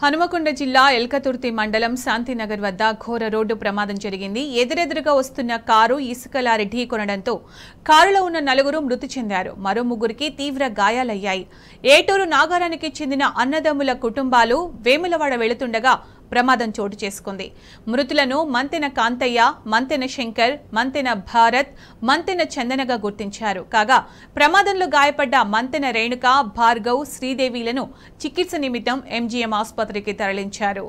హనుమకొండ జిల్లా ఎల్కతుర్తి మండలం శాంతినగర్ వద్ద ఘోర రోడ్డు ప్రమాదం జరిగింది ఎదురెదురుగా వస్తున్న కారు ఇసుక లారీ ఢీకొనడంతో కారులో ఉన్న నలుగురు మృతి చెందారు మరో ముగ్గురికి తీవ్ర గాయాలయ్యాయి ఏటూరు నాగారానికి చెందిన అన్నదమ్ముల కుటుంబాలు వేములవాడ వెళుతుండగా ప్రమాదం చోటు చేసుకుంది మృతులను మంతెన కాంతయ్య మంతెన శంకర్ మంతెన భారత్ మంతెన చందనగా గుర్తించారు కాగా ప్రమాదంలో గాయపడ్డ మంతెన రేణుక భార్గవ్ శ్రీదేవిలను చికిత్స నిమిత్తం ఎంజీఎం ఆసుపత్రికి తరలించారు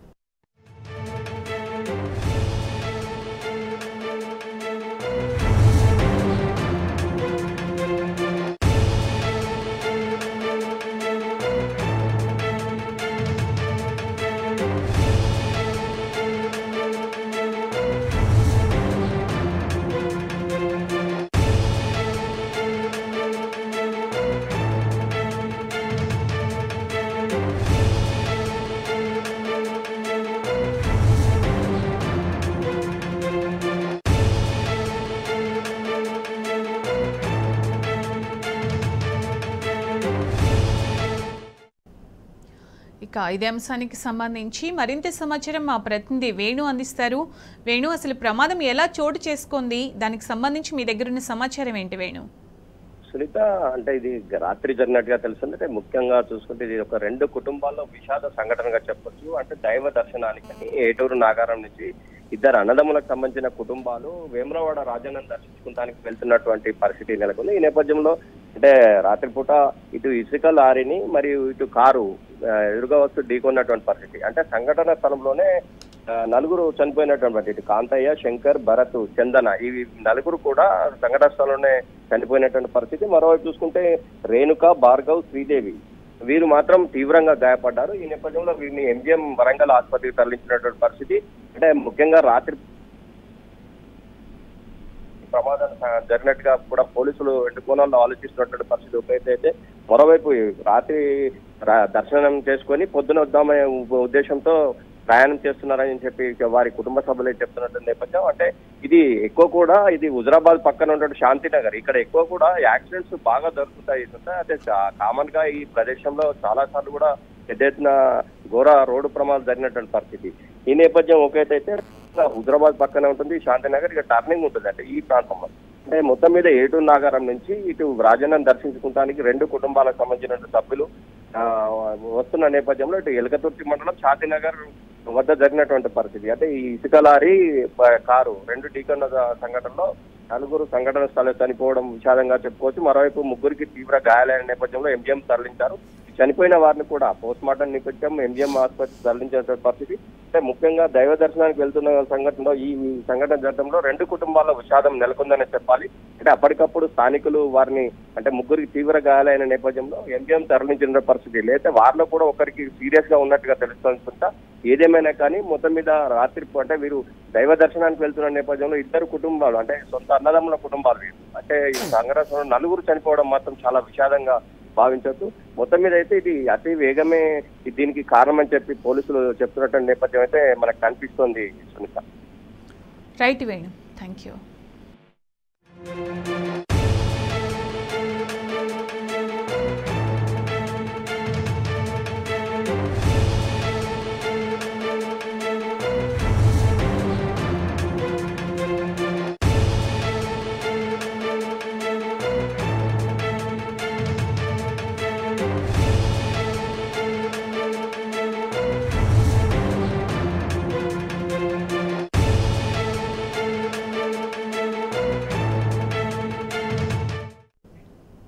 ఇక ఇదే అంశానికి సంబంధించి మరింత సమాచారం మా ప్రతినిధి వేణు అందిస్తారు వేణు అసలు ప్రమాదం ఎలా చోటు చేసుకుంది దానికి సంబంధించి మీ దగ్గర ఉన్న సమాచారం ఏంటి వేణు సునీత అంటే ఇది రాత్రి జరిగినట్టుగా తెలుస్తుంది అంటే ముఖ్యంగా చూసుకుంటే ఇది ఒక రెండు కుటుంబాల్లో విషాద సంఘటనగా చెప్పొచ్చు అంటే దైవ దర్శనానికి ఏటూరు నాగారం నుంచి ఇద్దరు అన్నదమ్ములకు సంబంధించిన కుటుంబాలు వేములవాడ రాజన్నను దర్శించుకోవడానికి వెళ్తున్నటువంటి పరిస్థితి నెలకొంది ఈ నేపథ్యంలో అంటే రాత్రిపూట ఇటు ఇసుక లారీని మరియు ఇటు కారు ఆ, ఎదురుగా వస్తూ ఢీకొన్నటువంటి పరిస్థితి అంటే సంఘటన స్థలంలోనే ఆ, నలుగురు చనిపోయినటువంటి ఇటు కాంతయ్య శంకర్ భరత్ చందన ఈ నలుగురు కూడా సంఘటన స్థలంలోనే చనిపోయినటువంటి పరిస్థితి మరోవైపు చూసుకుంటే రేణుక భార్గవ్ శ్రీదేవి వీరు మాత్రం తీవ్రంగా గాయపడ్డారు ఈ నేపథ్యంలో వీరిని ఎంజిఎం వరంగల్ ఆసుపత్రికి తరలించినటువంటి పరిస్థితి అంటే ముఖ్యంగా రాత్రి ప్రమాదం స- జరిగినట్టుగా కూడా పోలీసులు రెండు కోణాల్లో ఆలోచిస్తున్నటువంటి పరిస్థితి ఒకైతే అయితే మరోవైపు రాత్రి రా- దర్శనం చేసుకొని పొద్దున వద్దామనే ఉ- ఉద్దేశంతో ప్రయాణం చేస్తున్నారని చెప్పి ఇక వారి కుటుంబ సభ్యులే చెప్తున్నటువంటి నేపథ్యం అంటే ఇది ఎక్కువ కూడా ఇది హుజరాబాద్ పక్కన ఉన్నటువంటి శాంతినగర్ ఇక్కడ ఎక్కువ కూడా యాక్సిడెంట్స్ బాగా దొరుకుతాయి అంటే అంటే కామన్ గా ఈ ప్రదేశంలో చాలా సార్లు కూడా పెద్ద ఎత్తున ఘోర రోడ్డు ప్రమాదం జరిగినటువంటి పరిస్థితి ఈ నేపథ్యం ఒకటైతే హుజరాబాద్ పక్కనే ఉంటుంది శాంతినగర్ ఇక టర్నింగ్ ఉంటుంది అంటే ఈ ప్రాంతంలో అంటే మొత్తం మీద ఏటూరు నాగారం నుంచి ఇటు రాజన్నను దర్శించుకోవడానికి రెండు కుటుంబాలకు సంబంధించిన సభ్యులు ఆ, వస్తున్న నేపథ్యంలో ఇటు ఎలకతుర్తి మండలం శాంతినగర్ వద్ద జరిగినటువంటి పరిస్థితి అంటే ఈ ఇసుక లారీ బ- కారు రెండు ఢీకొన్న సంఘటనలో నలుగురు సంఘటన స్థలం చనిపోవడం విషాదంగా చెప్పుకోవచ్చు మరోవైపు ముగ్గురికి తీవ్ర గాయాలైన నేపథ్యంలో ఎంజిఎం తరలించారు చనిపోయిన వారిని కూడా పోస్ట్ మార్టం నిమిత్తం ఎంజిఎం ఆసుపత్రికి తరలించిన పరిస్థితి అంటే ముఖ్యంగా దైవ దర్శనానికి వెళ్తున్న సంఘటనలో ఈ ఈ సంఘటన జరగడంలో రెండు కుటుంబాల విషాదం నెలకొందనే చెప్పాలి అంటే అప్పటికప్పుడు స్థానికులు వారిని అంటే ముగ్గురికి తీవ్ర గాయాలైన నేపథ్యంలో ఎంజిఎం తరలించిన పరిస్థితి లేదా వారిలో కూడా ఒకరికి సీరియస్ గా ఉన్నట్టుగా తెలుస్తుంటా ఏదేమైనా కానీ మొత్తం మీద రాత్రి పూ- అంటే వీరు దైవ దర్శనానికి వెళ్తున్న నేపథ్యంలో ఇద్దరు కుటుంబాలు అంటే సొంత అన్నదమ్ముల కుటుంబాలు వీరు అంటే ఈ సంఘటన నలుగురు చనిపోవడం మాత్రం చాలా విషాదంగా భావించవచ్చు మొత్తం మీద అయితే ఇది అతి వేగమే దీనికి కారణం అని చెప్పి పోలీసులు చెప్తున్నటువంటి నేపథ్యం అయితే మనకు కనిపిస్తోంది Sunitha right Venu thank you